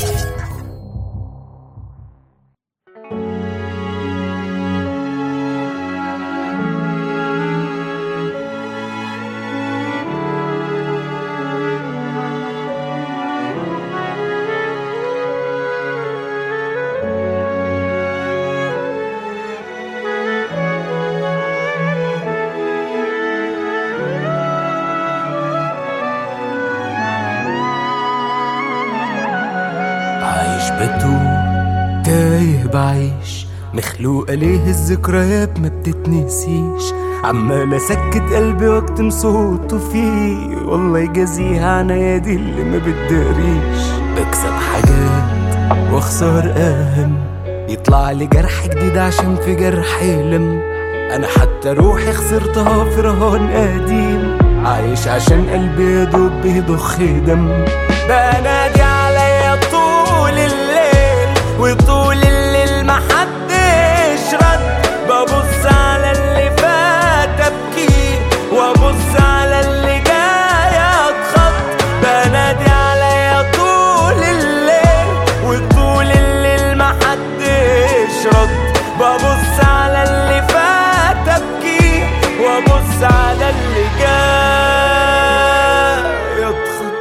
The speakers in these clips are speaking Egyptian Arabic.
عايش بتوه تايه بعيش مخلوقة ليه الذكريات ما بتتنسيش عمال اسكت قلبي واكتم صوته فيه والله يجازيها عنايدي اللي ما بتداريش بكسب حاجات واخسر اهم يطلع لي جرح جديد عشان في جرح يلم انا حتى روحي خسرتها في رهان قديم عايش عشان قلبي يا دوب بيضخ دم بنادي عليا طول الليل وطول الليل محدش رد ببص على اللي فات ابكي وابص على اللي جاي اتخط بنادي عليا طول الليل وطول الليل محدش رد ببص على اللي فات ابكي وابص على اللي جاي اتخط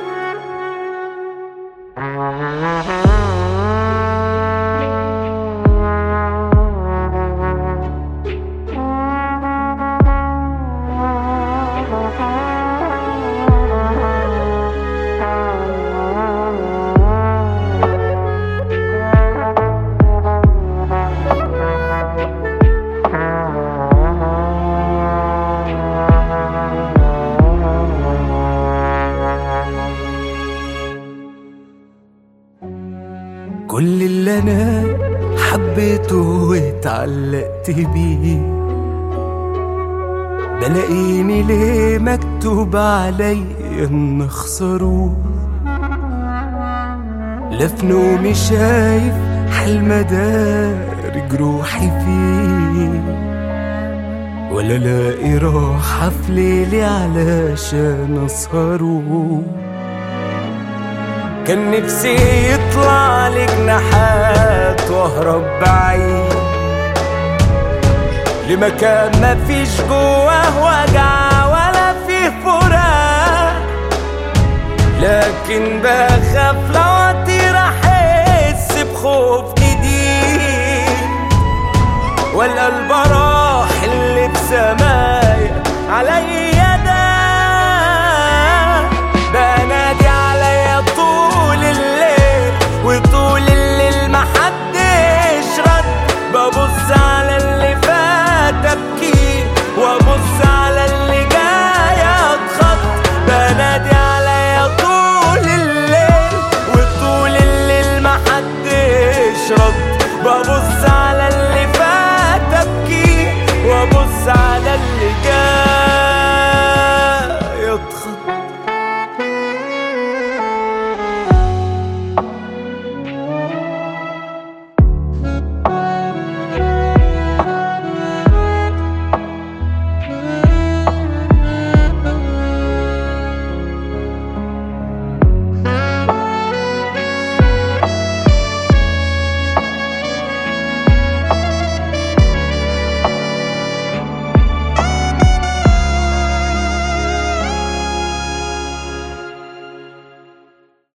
كل اللي انا حبيته واتعلقت بيه بلاقيني ليه مكتوب عليا ان اخسره لا في نومي شايف حلم دار جروحي فيه ولا لاقي راحة في ليلي علشان اسهره كان نفسي يطلع لي جناحات واهرب بعيد لمكان ما فيش جواه وجع ولا فيه فراق لكن بخاف لو